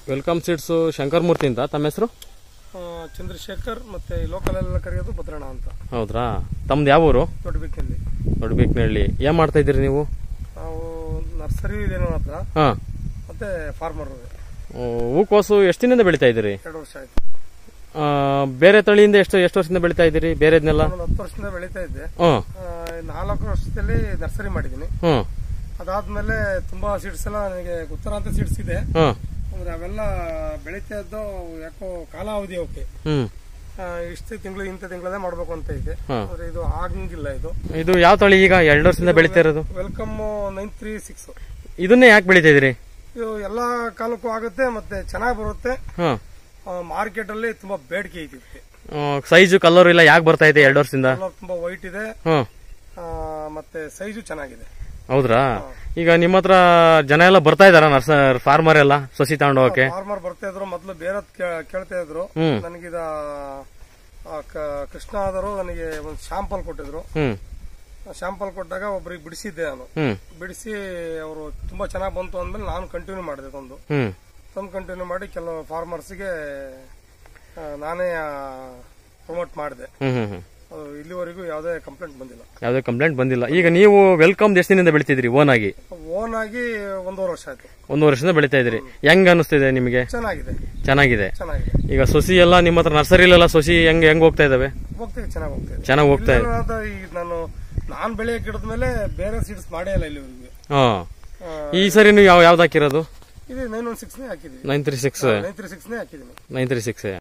Welcome seeds Shankaramurthy ಅಂತ ತಮ್ಮ ಹೆಸರು ಆ, ಚಂದ್ರಶೇಖರ್ ಮತ್ತೆ ಲೋಕಲ್ ಎಲ್ಲ ಕರೆಯೋದು ಭದ್ರಣ್ಣ ಅಂತ ಹೌದ್ರಾ ತಮ್ದು ಯಾವ ಊರು ದೊಡ್ಡಬೇಕಿನಲ್ಲಿ ದೊಡ್ಡಬೇಕ್ನಹಳ್ಳಿ ಏನ್ ಮಾಡ್ತಾ ಇದ್ದೀರಿ ನೀವು ನಾವು ನರ್ಸರಿ ಇದೆ ನನ್ನ ಹತ್ರ ಹಾ ಮತ್ತೆ ಫಾರ್ಮರ್ ಹೂಕೋಸು ಎಷ್ಟು ದಿನದಿಂದ ಬೆಳಿತಾ ಇದ್ದೀರಿ ಎರಡು ವರ್ಷ ಆಯ್ತು ಆ, ಬೇರೆ ತಳಿಯಿಂದ ಎಷ್ಟು ಎಷ್ಟು ವರ್ಷದಿಂದ ಬೆಳಿತಾ ಇದ್ದೀರಿ ಬೇರೆದ್ನೆಲ್ಲ ನಾನು ಹತ್ತು ವರ್ಷದಿಂದ ಬೆಳೀತಾ ಇದ್ದೆ ಹ್ಮ್ ಆ, ನಾಲ್ಕು ವರ್ಷದಲ್ಲಿ ನರ್ಸರಿ ಮಾಡಿದ್ದೀನಿ ಹ್ಮ್ ಅದಾದ್ಮೇಲೆ ತುಂಬಾ ಸೀಡ್ಸ್ ಎಲ್ಲ ನನಗೆ ಉತ್ತರಾಂತ ಸೀಡ್ಸ್ ಇದೆ ಹ್ಮ್ ಅಂದ್ರೆ ಅವೆಲ್ಲ ಬೆಳೀತಾ ಇದ್ದು ಯಾಕೋ ಕಾಲಾವಧಿ ಓಕೆ ಹ್ಮ್ ಇಷ್ಟು ತಿಂಗಳು ಇಂಥ ತಿಂಗಳದೇ ಮಾಡ್ಬೇಕು ಅಂತ ಇದೆ ಹಾ. ಆದ್ರೆ ಇದು ಆಗಂಗಿಲ್ಲ ಇದು ಇದು ಯಾವ ತಳಿ ಈಗ ಎರಡು ವರ್ಷದಿಂದ ಬೆಳಿತಾ ಇರೋದು ವೆಲ್ಕಮ್ ನೈನ್ ತ್ರೀ ಸಿಕ್ಸ್ ಇದನ್ನೇ ಯಾಕೆ ಬೆಳಿತಾ ಇದ್ದೀರಿ ಇದು ಎಲ್ಲಾ ಕಾಲಕ್ಕೂ ಆಗುತ್ತೆ ಮತ್ತೆ ಚೆನ್ನಾಗಿ ಬರುತ್ತೆ ಹ್ಮ್ ಮಾರ್ಕೆಟ್ ಅಲ್ಲಿ ತುಂಬಾ ಬೇಡಿಕೆ ಐತಿ ಇದಕ್ಕೆ ಸೈಜು ಕಲರ್ ಇಲ್ಲ ಯಾಕೆ ಬರ್ತಾ ಇದೆ ಎರಡು ವರ್ಷದಿಂದ ಕಲರ್ ತುಂಬಾ ವೈಟ್ ಇದೆ ಹ್ಮ್ ಆ, ಮತ್ತೆ ಸೈಜು ಚೆನ್ನಾಗಿದೆ ಹೌದ್ರಾ ಈಗ ನಿಮ್ಮ ಹತ್ರ ಜನ ಎಲ್ಲ ಬರ್ತಾ ಇದಾರ ನರ್ಸ ಫಾರ್ಮರ್ ಎಲ್ಲ ಸಸಿ ತಗೊಂಡು ಹೋಗಕ್ಕೆ ಫಾರ್ಮರ್ ಬರ್ತಾ ಇದ್ರು ಮೊದ್ಲು ಬೇರೆ ಕೇಳ್ತಾ ಇದ್ರು ಹ್ಮ್ ನನಗಿದ ಆ, ಕ- ಕೃಷ್ಣ ಆದರು ನನಗೆ ಒಂದು ಶಾಂಪಲ್ ಕೊಟ್ಟಿದ್ರು ಹ್ಮ್ ಶಾಂಪಲ್ ಕೊಟ್ಟಾಗ ಒಬ್ರಿಗೆ ಬಿಡಿಸಿದ್ದೆ ನಾನು ಹ್ಮ್ ಬಿಡಿಸಿ ಅವರು ತುಂಬಾ ಚೆನ್ನಾಗಿ ಬಂತು ಅಂದ್ಮೇಲೆ ನಾನು ಕಂಟಿನ್ಯೂ ಮಾಡಿದೆ ತಂದು ಹ್ಮ್ ತಂದು ಕಂಟಿನ್ಯೂ ಮಾಡಿ ಕೆಲವು ಫಾರ್ಮರ್ಸ್ಗೆ ನಾನೇ ಪ್ರಮೋಟ್ ಮಾಡಿದೆ ಹ್ಮ್ ಹ್ಮ್ ಹ್ಮ್ ಅದು ಇಲ್ಲಿವರೆಗೂ ಯಾವುದೇ ಕಂಪ್ಲೇಂಟ್ ಬಂದಿಲ್ಲ ಯಾವುದೇ ಕಂಪ್ಲೇಂಟ್ ಬಂದಿಲ್ಲ ಈಗ ನೀವು ವೆಲ್ಕಮ್ ಎಷ್ಟು ದಿನದಿಂದ ಬೆಳಿತಿದ್ರಿ ಓನ್ ಆಗಿ ಓನ್ ಆಗಿ ಒಂದೂವರೆ ವರ್ಷ ಆಯ್ತು ಒಂದು ವರ್ಷದಿಂದ ಬೆಳಿತಾ ಇದ್ರಿ ಹೆಂಗ್ ಅನಿಸ್ತಿದೆ ನಿಮಗೆ ಚೆನ್ನಾಗಿದೆ ಚೆನ್ನಾಗಿದೆ ಚೆನ್ನಾಗಿದೆ ಈಗ ಸೊಸಿ ಎಲ್ಲ ನಿಮ್ಮ ಹತ್ರ ನರ್ಸರಿಲೆಲ್ಲ ಸೊಸಿ ಹೆಂಗ್ ಹೆಂಗ್ ಹೋಗ್ತಾ ಇದಾವೆ ಹೋಗ್ತೀವಿ ಚೆನ್ನಾಗಿ ಹೋಗ್ತೀವಿ ಚೆನ್ನಾಗಿ ಹೋಗ್ತಾ ಇದೆ ಇಲ್ಲೆಲ್ಲ ಈ ನಾನು ನಾನ್ ಬೆಳೆಯ ಗಿಡದ ಮೇಲೆ ಬೇರೆ ಸೀಡ್ಸ್ ಮಾಡೇ ಇಲ್ಲ ಇಲ್ಲಿವರೆಗೂ ಹಾ ಆ, ಈ ಸರಿ ನೀವು ಯಾವ ಯಾವ್ದು ಹಾಕಿರೋದು ಇದು ನೈನ್ ಒನ್ ಸಿಕ್ಸ್ ನೇ ಹಾಕಿದೀವಿ nine three six nine three six ನೇ ಹಾಕಿದೀನಿ ನೈನ್ ತ್ರೀ ಸಿಕ್ಸ್